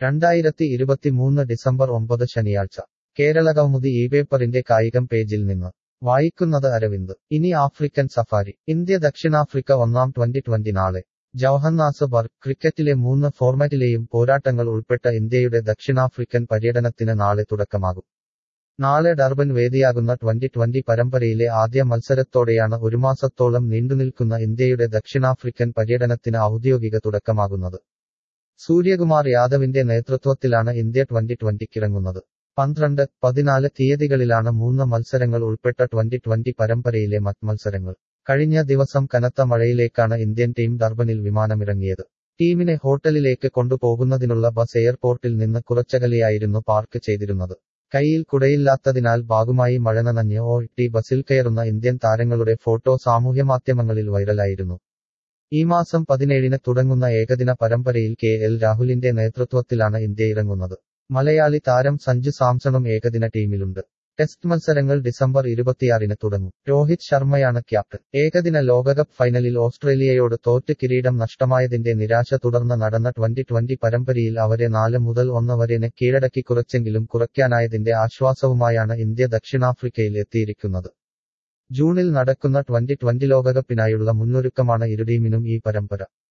രണ്ടായിരത്തി ഇരുപത്തിമൂന്ന് ഡിസംബർ ഒമ്പത് ശനിയാഴ്ച കേരളകൗമുദി ഈ പേപ്പറിന്റെ കായികം പേജിൽ നിന്ന് വായിക്കുന്നത് അരവിന്ദ് ഇനി ആഫ്രിക്കൻ സഫാരി ഇന്ത്യ ദക്ഷിണാഫ്രിക്ക ഒന്നാം ട്വന്റി ട്വന്റി നാളെ ജവഹർനാസ് ബർഗ് ക്രിക്കറ്റിലെ മൂന്ന് ഫോർമാറ്റിലെയും പോരാട്ടങ്ങൾ ഉൾപ്പെട്ട ഇന്ത്യയുടെ ദക്ഷിണാഫ്രിക്കൻ പര്യടനത്തിന് നാളെ തുടക്കമാകും നാളെ ഡർബൻ വേദിയാകുന്ന ട്വന്റി ട്വന്റി പരമ്പരയിലെ ആദ്യ മത്സരത്തോടെയാണ് ഒരു മാസത്തോളം നീണ്ടുനിൽക്കുന്ന ഇന്ത്യയുടെ ദക്ഷിണാഫ്രിക്കൻ പര്യടനത്തിന് ഔദ്യോഗിക തുടക്കമാകുന്നത് സൂര്യകുമാർ യാദവിന്റെ നേതൃത്വത്തിലാണ് ഇന്ത്യ ട്വന്റി ട്വന്റിക്കിറങ്ങുന്നത് പന്ത്രണ്ട് പതിനാല് തീയതികളിലാണ് മൂന്ന് മത്സരങ്ങൾ ഉൾപ്പെട്ട ട്വന്റി ട്വന്റി പരമ്പരയിലെ മറ്റ് മത്സരങ്ങൾ കഴിഞ്ഞ ദിവസം കനത്ത മഴയിലേക്കാണ് ഇന്ത്യൻ ടീം ഡർബനിൽ വിമാനമിറങ്ങിയത് ടീമിനെ ഹോട്ടലിലേക്ക് കൊണ്ടുപോകുന്നതിനുള്ള ബസ് എയർപോർട്ടിൽ നിന്ന് കുറച്ചകലെയായിരുന്നു പാർക്ക് ചെയ്തിരുന്നത് കൈയിൽ കുടയില്ലാത്തതിനാൽ ഭാഗമായി മഴ നനഞ്ഞ് ഒ ടി ബസിൽ കയറുന്ന ഇന്ത്യൻ താരങ്ങളുടെ ഫോട്ടോ സാമൂഹ്യമാധ്യമങ്ങളിൽ വൈറലായിരുന്നു ഈ മാസം പതിനേഴിന് തുടങ്ങുന്ന ഏകദിന പരമ്പരയിൽ കെ എൽ രാഹുലിന്റെ നേതൃത്വത്തിലാണ് ഇന്ത്യ ഇറങ്ങുന്നത് മലയാളി താരം സഞ്ജു സാംസണും ഏകദിന ടീമിലുണ്ട് ടെസ്റ്റ് മത്സരങ്ങൾ ഡിസംബർ ഇരുപത്തിയാറിന് തുടങ്ങും രോഹിത് ശർമ്മയാണ് ക്യാപ്റ്റൻ ഏകദിന ലോകകപ്പ് ഫൈനലിൽ ഓസ്ട്രേലിയയോട് തോറ്റ് കിരീടം നഷ്ടമായതിന്റെ നിരാശ തുടർന്ന് നടന്ന ട്വന്റി ട്വന്റി പരമ്പരയിൽ അവരെ നാല് മുതൽ ഒന്ന് വരെന് കീഴടക്കി കുറച്ചെങ്കിലും കുറയ്ക്കാനായതിന്റെ ആശ്വാസവുമായാണ് ഇന്ത്യ ദക്ഷിണാഫ്രിക്കയിൽ എത്തിയിരിക്കുന്നത് ജൂണിൽ നടക്കുന്ന ട്വന്റി ട്വന്റി ലോകകപ്പിനായുള്ള മുന്നൊരുക്കമാണ് ഇരു ടീമിനും ഈ പരമ്പര